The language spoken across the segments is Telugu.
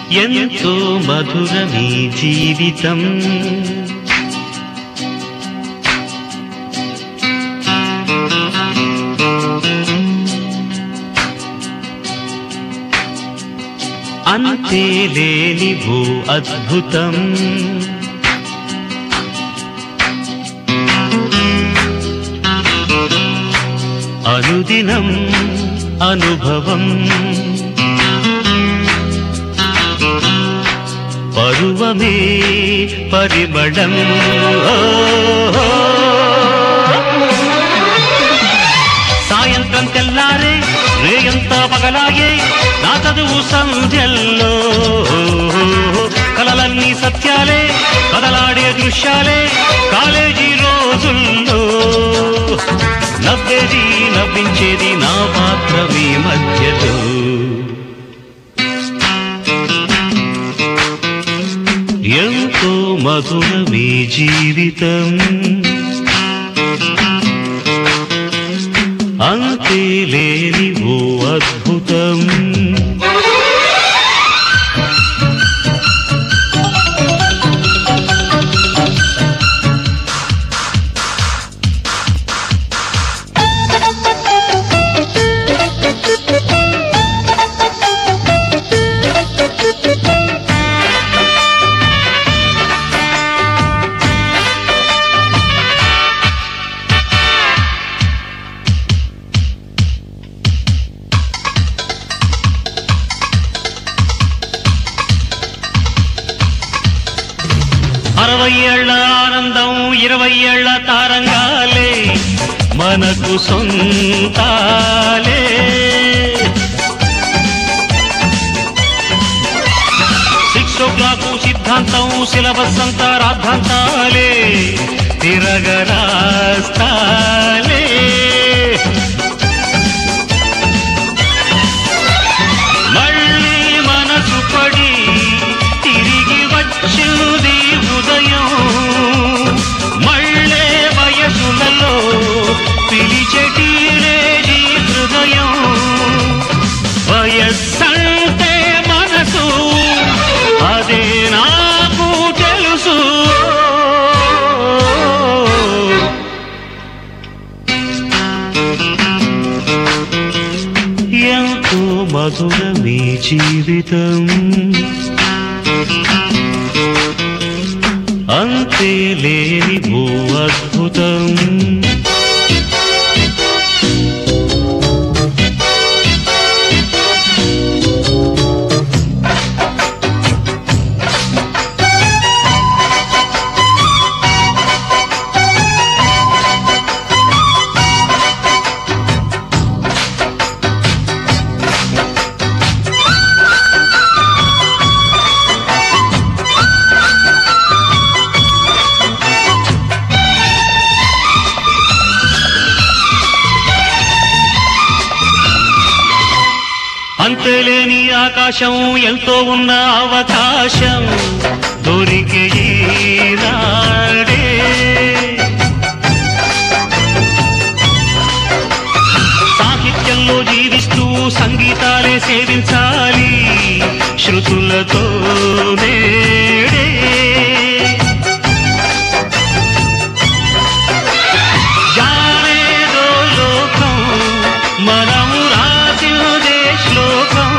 ఎంతో మధురమీ జీవితం అంతే లేని ఓ అద్భుతం అనుదినం అనుభవం పరువమే పరిమళం ఓ, సాయంత్రం తెల్లారే రేయంతా పగలాగే నా చదువు సంధ్యల్లో కలలన్నీ సత్యాలే కదలాడే దృశ్యాలే కాలేజీ రోజుల్లో నవ్వేది నవ్వించేది నా మాత్రమే మధ్యలో ఎంతో మధురమే జీవితం అంతే లేని ఓ అద్భుతం అరవై ఏళ్ల ఆనందం ఇరవై ఏళ్ల తారంగాలే మనకు సొంతాలే సిక్స్ ఓ క్లాక్ సిద్ధాంతం సిలబస్ అంతా రాద్ధాంతాలే తిరగరాస్తాలే మళ్ళీ మనసు పడి తిరిగి వచ్చింది ఉదయం మళ్ళే వయసులలో పిలిచెటీలేది హృదయం వయస్సంటే మనసు అదే నాకు తెలుసు ఎంతో మధురమీ జీవితం అంతే లేని ఓ అద్భుతం అంతేలేని ఆకాశం ఎంతో ఉన్న అవకాశం దొరికే ఈనాడే సాహిత్యంలో జీవిస్తూ సంగీతాలే సేవించాలి శృతులతో నేడే జానేదో లోకం మనము రాసిందే శ్లోకం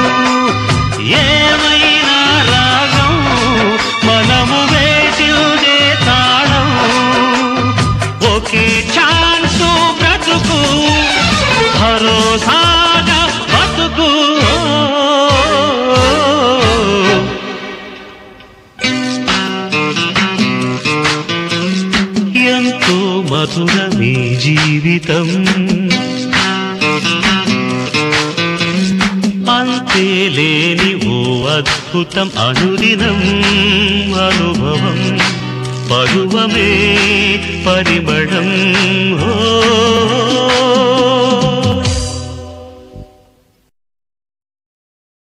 ఏమైనా రాగం మనము వేసిందే తాళం ఒకే ఛాన్సు బ్రతుకు భరోసాగా బతుకు ఎంతో మధురమీ జీవితం అంతే లేని ఓ అద్భుతం అనుదినం అనుభవం పరువమే పరిమళం ఓ